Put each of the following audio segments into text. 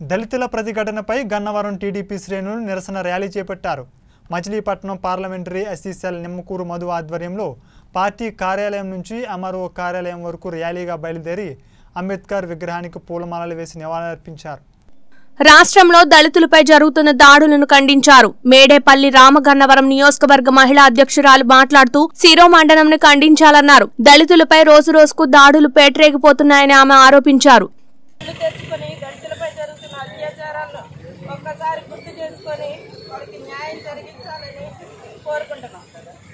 దళితుల ప్రతిఘటనపై గన్నవరం టీడీపీ శ్రేణులు నిరసన ర్యాలీ చేపట్టారు మచిలీపట్నం పార్లమెంటరీ ఎస్సీసెల్ నిమ్మకూరు మధు ఆధ్వర్యంలో పార్టీ కార్యాలయం నుంచి ఎంఆర్ఓ కార్యాలయం వరకు ర్యాలీగా బయలుదేరి అంబేద్కర్ విగ్రహానికి పూలమాలలు వేసి నివాళులర్పించారు రాష్ట్రంలో దళితులపై జరుగుతున్న దాడులను ఖండించారు మేడేపల్లి రామగన్నవరం నియోజకవర్గ మహిళా అధ్యక్షురాలు మాట్లాడుతూ శిరోమండనంను ఖండించాలన్నారు దళితులపై రోజు రోజుకు దాడులు పేటరేగిపోతున్నాయని ఆమె ఆరోపించారు ఇల్లు తెచ్చుకొని దళితులపై జరుగుతున్న అత్యాచారాలను ఒక్కసారి గుర్తు చేసుకొని వాళ్ళకి న్యాయం జరిగించాలని కోరుకుంటున్నాం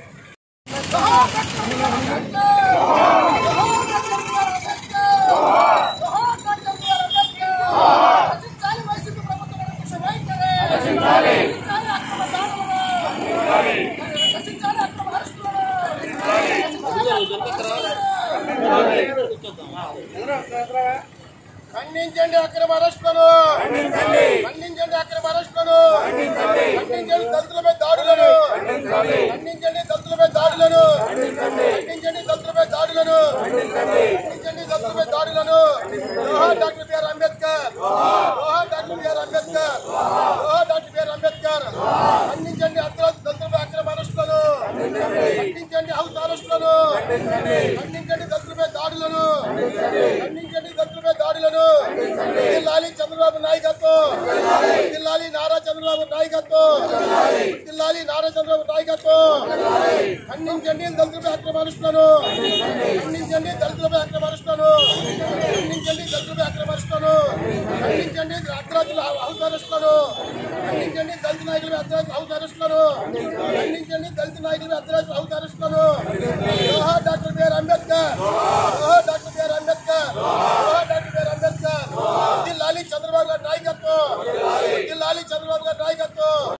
ఖండించండి అక్రమ అరెస్టులను ఖండించండి అక్రమ అరెస్టులను ఖండించండి దళితులపై దాడులను ఖండించండి దళితులపై దాడులను ఖండించండి దళితులపై దాడులను ఖండించండి దళితులపై దాడులను జోహార్ డాక్టర్ బిఆర్ అంబేద్కర్ జోహార్ డాక్టర్ బిఆర్ అంబేద్కర్ జోహార్ డాక్టర్ బిఆర్ అంబేద్కర్ ఖండించండి అర్ధరాత్రి దళితులపై అక్రమ అరెస్టులను ఖండించండి హౌస్ అరెస్టులను ఖండించండి దళితులపై దాడులను ఖండించండి దళితులపై దాడులను జిల్లాలి చంద్రబాబు నాయకత్వం జిల్లాలి నారా చంద్రబాబు నాయకత్వం జిల్లాలి నారా చంద్రబాబు నాయకత్వం ఖండించండి దళితులపై అక్రమారుస్తులను ఖండించండి దళితులపై అక్రమారుస్తులను ఖండించండి దళితులపై అక్రమారుస్తులను ఖండించండి అర్ధరాత్రుల హౌస్ అరెస్టులను ఖండించండి దళిత నాయకులపై అర్ధరాత్రుల హౌస్ అరెస్టులను ఖండించండి దళిత నాయకులపై అర్ధరాత్రుల హౌస్ అరెస్టులను జోహార్ డాక్టర్ బిఆర్ అంబేద్కర్ జోహార్ డాక్టర్ బిఆర్ అంబేద్కర్ జోహార్ డాక్టర్ బిఆర్ అంబేద్కర్ జిల్లాలి చంద్రబాబు గారి నాయకత్వం జిల్లాలి చంద్రబాబు గారి నాయకత్వం